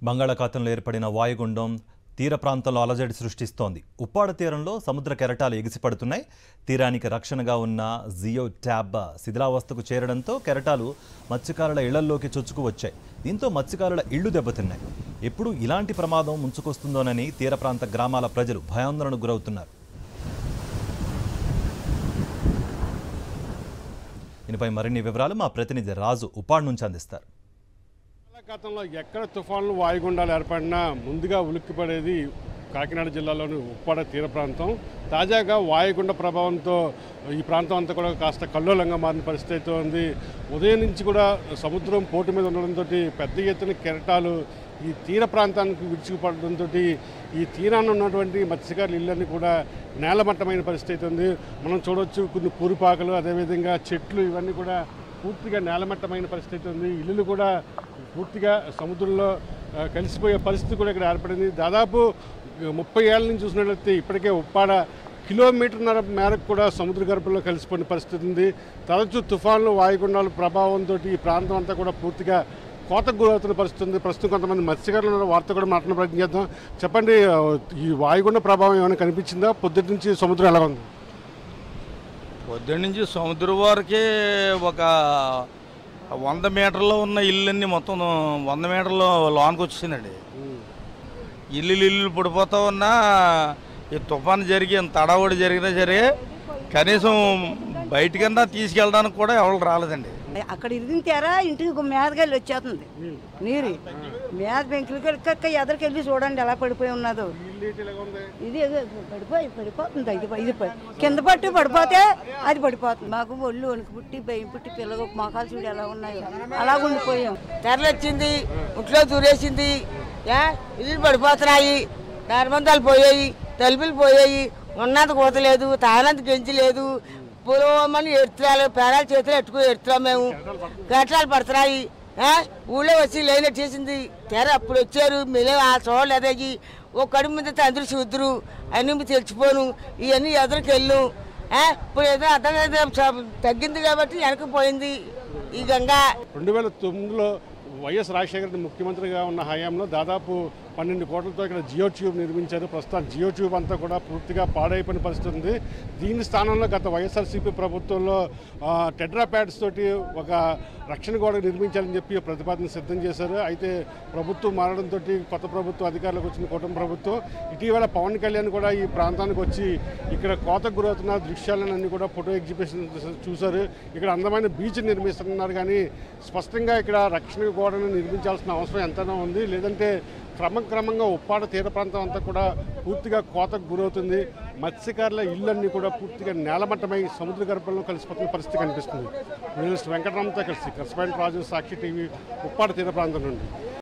బంగాళాఖాతంలో ఏర్పడిన వాయుగుండం తీర ప్రాంతంలో అలజడి సృష్టిస్తోంది ఉప్పాడ తీరంలో సముద్ర కెరటాలు ఎగిసిపడుతున్నాయి తీరానికి రక్షణగా ఉన్న జియో ట్యాబ్ శిథిలావస్థకు చేరడంతో కెరటాలు మత్స్యకారుల ఇళ్లల్లోకి చొచ్చుకు వచ్చాయి దీంతో మత్స్యకారుల ఇళ్లు దెబ్బతిన్నాయి ఎప్పుడు ఇలాంటి ప్రమాదం ముంచుకొస్తుందోనని తీర ప్రాంత గ్రామాల ప్రజలు భయాందోళనకు గురవుతున్నారు దీనిపై మరిన్ని వివరాలు మా ప్రతినిధి రాజు ఉప్పాడు నుంచి అందిస్తారు గతంలో ఎక్కడ తుఫాన్లు వాయుగుండాలు ఏర్పడినా ముందుగా ఉలిక్కిపడేది కాకినాడ జిల్లాలోని ఉప్పాడ తీర ప్రాంతం తాజాగా వాయుగుండ ప్రభావంతో ఈ ప్రాంతం అంతా కూడా కాస్త కల్లోలంగా మారిన పరిస్థితి అయితే ఉంది ఉదయం నుంచి కూడా సముద్రం పోటు మీద ఉండడంతో పెద్ద ఎత్తున కెరటాలు ఈ తీర ప్రాంతానికి విడుచుకుపడడంతో ఈ తీరాన్ని ఉన్నటువంటి మత్స్యకారుల ఇళ్ళన్నీ కూడా నేలమట్టమైన పరిస్థితి అయితే ఉంది మనం చూడొచ్చు కొన్ని పూరిపాకలు అదేవిధంగా చెట్లు ఇవన్నీ కూడా పూర్తిగా నేలమట్టమైన పరిస్థితి ఉంది ఇల్లులు కూడా పూర్తిగా సముద్రంలో ఆ, కలిసిపోయే పరిస్థితి కూడా ఇక్కడ ఏర్పడింది దాదాపు ముప్పై ఏళ్ళ నుంచి చూసినట్లయితే ఇప్పటికే ఉప్పాడ కిలోమీటర్న్నర మేరకు కూడా సముద్ర గర్భంలో కలిసిపోయిన పరిస్థితి ఉంది తరచూ తుఫాన్లు వాయుగుండాల ప్రభావంతో ఈ ప్రాంతం అంతా కూడా పూర్తిగా కోతకు గురవుతున్న పరిస్థితి ఉంది ప్రస్తుతం కొంతమంది మత్స్యకారులు ఉన్నారు. వారితో కూడా మాట్లాడిన ప్రయత్నం చేద్దాం చెప్పండి ఆ, ఈ వాయుగుండ ప్రభావం ఏమైనా కనిపించిందా పొద్దుటి నుంచి సముద్రం ఎలా ఉంది పొద్దున్న నుంచి సముద్రం వరకే ఒక వంద మీటర్లో ఉన్న ఇల్లన్నీ మొత్తం వంద మీటర్లో లోనికి వచ్చేసిందండి ఇల్లు ఇల్లు పడిపోతా ఉన్నా ఈ తుఫాను జరిగి ఇంత తడవడి జరిగినా సరే కనీసం బయటికన్నా తీసుకెళ్ళడానికి కూడా ఎవరు రాలేదండి అక్కడ ఇరిగింతారా ఇంటికి మీదకి వెళ్ళి వచ్చేస్తుంది నీరు మీద పెంకులకి ఎక్క ఎదరికి వెళ్ళి చూడండి ఎలా పడిపోయి ఉన్నదో ఇది పడిపోయి పడిపోతుంది ఇది ఇది పడి- కింద పట్టి పడిపోతే అది పడిపోతుంది మాకు ఒళ్ళు వణుకు పుట్టి భయం పుట్టి పిల్లలు మొఖాలు చూడు ఎలా ఉన్నాయో అలా ఉండిపోయాం తెరలొచ్చింది ఇంట్లో దూరేసింది ఏ ఇల్లు పడిపోతున్నాయి దారిబంధాలు పోయాయి తలుపులు పోయాయి ఉన్నది కూతలేదు తాగినంత గెంచి లేదు పొలమని ఎడుతురాలు పేరాలు చేతులు ఎట్టుకుని ఎడుతున్నాం మేము గట్రాలు పడుతున్నాయి ఏ? ఊళ్ళో వచ్చి లైన్ వచ్చేసింది తెర అప్పుడు వచ్చారు మేము ఆ చూడలేదు అయ్యి ఓ కడుపు మీద తండ్రి చూద్దరు అన్ని తెలిసిపోను ఇవన్నీ ఎదురుకి వెళ్ళు ఏ? ఇప్పుడు ఏదో అర్థం తగ్గింది కాబట్టి వెనక్కి పోయింది ఈ గంగా రెండు వేల తొమ్మిదిలో వైఎస్ రాజశేఖర రెడ్డి ముఖ్యమంత్రిగా ఉన్న హయాంలో దాదాపు పన్నెండు కోట్లతో ఇక్కడ జియో ట్యూబ్ నిర్మించారు ప్రస్తుతం జియో ట్యూబ్ అంతా కూడా పూర్తిగా పాడైపోయిన పరిస్థితి ఉంది దీని స్థానంలో గత వైఎస్ఆర్సీపీ ప్రభుత్వంలో ఆ, టెడ్రా ప్యాడ్స్ తోటి ఒక రక్షణ గోడ నిర్మించాలని చెప్పి ప్రతిపాదన సిద్ధం చేశారు అయితే ప్రభుత్వం మారడంతో కొత్త ప్రభుత్వం అధికారులకు వచ్చిన కుటుంబ ప్రభుత్వం ఇటీవల పవన్ కళ్యాణ్ కూడా ఈ ప్రాంతానికి వచ్చి ఇక్కడ కోతకు గురవుతున్న దృశ్యాలను కూడా ఫోటో ఎగ్జిబిషన్ చూశారు ఇక్కడ అందమైన బీచ్ నిర్మిస్తున్నారు కానీ స్పష్టంగా ఇక్కడ రక్షణ గోడను నిర్మించాల్సిన అవసరం ఎంతైనా ఉంది లేదంటే క్రమక్రమంగా ఉప్పాడ తీర ప్రాంతం అంతా కూడా పూర్తిగా కోతకు గురవుతుంది మత్స్యకారుల ఇళ్ళన్నీ కూడా పూర్తిగా నేలమట్టమై సముద్ర గర్భంలో కలిసిపోతున్న పరిస్థితి కనిపిస్తుంది జర్నలిస్ట్ వెంకటరామతో కలిసి కరస్పాండ్ రాజు సాక్షి టీవీ ఉప్పాడ తీర ప్రాంతం నుండి